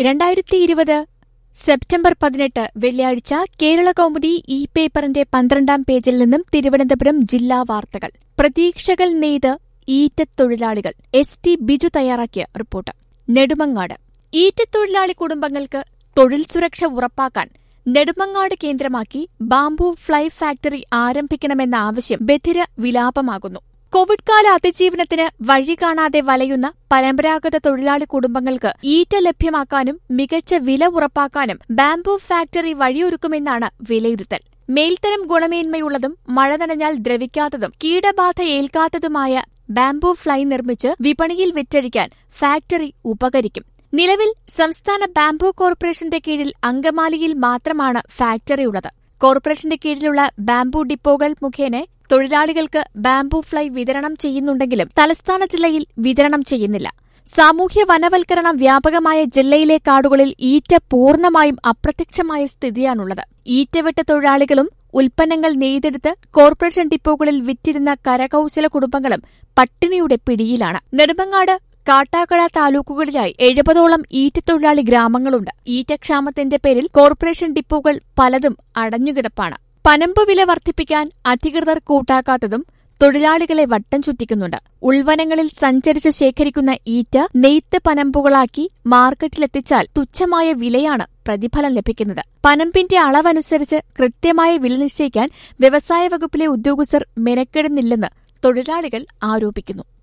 രണ്ടായിരത്തി ഇരുപത് സെപ്റ്റംബർ പതിനെട്ട് വെള്ളിയാഴ്ച കേരള കൗമുദി ഇ പേപ്പറിന്റെ പന്ത്രണ്ടാം പേജിൽ നിന്നും തിരുവനന്തപുരം ജില്ലാ വാർത്തകൾ പ്രതീക്ഷകൾ നെയ്ത് ഈറ്റത്തൊഴിലാളികൾ എസ് ടി ബിജു തയ്യാറാക്കിയ റിപ്പോർട്ട് നെടുമങ്ങാട് ഈറ്റത്തൊഴിലാളി കുടുംബങ്ങൾക്ക് തൊഴിൽ സുരക്ഷ ഉറപ്പാക്കാൻ നെടുമങ്ങാട് കേന്ദ്രമാക്കി ബാംബു ഫ്ലൈ ഫാക്ടറി ആരംഭിക്കണമെന്ന ആവശ്യം ബധിര വിലാപമാകുന്നു കോവിഡ് കാല അതിജീവനത്തിന് വഴി കാണാതെ വലയുന്ന പരമ്പരാഗത തൊഴിലാളി കുടുംബങ്ങൾക്ക് ഈറ്റ ലഭ്യമാക്കാനും മികച്ച വില ഉറപ്പാക്കാനും ബാംബു ഫാക്ടറി വഴിയൊരുക്കുമെന്നാണ് വിലയിരുത്തൽ മേൽത്തരം ഗുണമേന്മയുള്ളതും മഴ നനഞ്ഞാൽ ദ്രവിക്കാത്തതും കീടബാധ ഏൽക്കാത്തതുമായ ബാംബു ഫ്ലൈ നിർമ്മിച്ച് വിപണിയിൽ വിറ്റഴിക്കാൻ ഫാക്ടറി ഉപകരിക്കും നിലവിൽ സംസ്ഥാന ബാംബു കോർപ്പറേഷന്റെ കീഴിൽ അങ്കമാലിയിൽ മാത്രമാണ് ഫാക്ടറിയുള്ളത് കോർപ്പറേഷന്റെ കീഴിലുള്ള ബാംബു ഡിപ്പോകൾ മുഖേന തൊഴിലാളികൾക്ക് ബാംബു ഫ്ലൈ വിതരണം ചെയ്യുന്നുണ്ടെങ്കിലും തലസ്ഥാന ജില്ലയിൽ വിതരണം ചെയ്യുന്നില്ല സാമൂഹ്യ വനവൽക്കരണം വ്യാപകമായ ജില്ലയിലെ കാടുകളിൽ ഈറ്റ പൂർണ്ണമായും അപ്രത്യക്ഷമായ സ്ഥിതിയാണുള്ളത് ഈറ്റവെട്ട തൊഴിലാളികളും ഉൽപ്പന്നങ്ങൾ നെയ്തെടുത്ത് കോർപ്പറേഷൻ ഡിപ്പോകളിൽ വിറ്റിരുന്ന കരകൌശല കുടുംബങ്ങളും പട്ടിണിയുടെ പിടിയിലാണ് നെടുമങ്ങാട് കാട്ടാക്കട താലൂക്കുകളിലായി എഴുപതോളം ഈറ്റത്തൊഴിലാളി ഗ്രാമങ്ങളുണ്ട് ഈറ്റക്ഷാമത്തിന്റെ പേരിൽ കോർപ്പറേഷൻ ഡിപ്പോകൾ പലതും അടഞ്ഞുകിടപ്പാണ് പനമ്പ് വില വർദ്ധിപ്പിക്കാൻ അധികൃതർ കൂട്ടാക്കാത്തതും തൊഴിലാളികളെ വട്ടം ചുറ്റിക്കുന്നുണ്ട് ഉൾവനങ്ങളിൽ സഞ്ചരിച്ച് ശേഖരിക്കുന്ന ഈറ്റ നെയ്ത്ത് പനമ്പുകളാക്കി മാർക്കറ്റിലെത്തിച്ചാൽ തുച്ഛമായ വിലയാണ് പ്രതിഫലം ലഭിക്കുന്നത് പനമ്പിന്റെ അളവനുസരിച്ച് കൃത്യമായ വില നിശ്ചയിക്കാൻ വ്യവസായ വകുപ്പിലെ ഉദ്യോഗസ്ഥർ മെനക്കെടുന്നില്ലെന്ന് തൊഴിലാളികൾ ആരോപിക്കുന്നു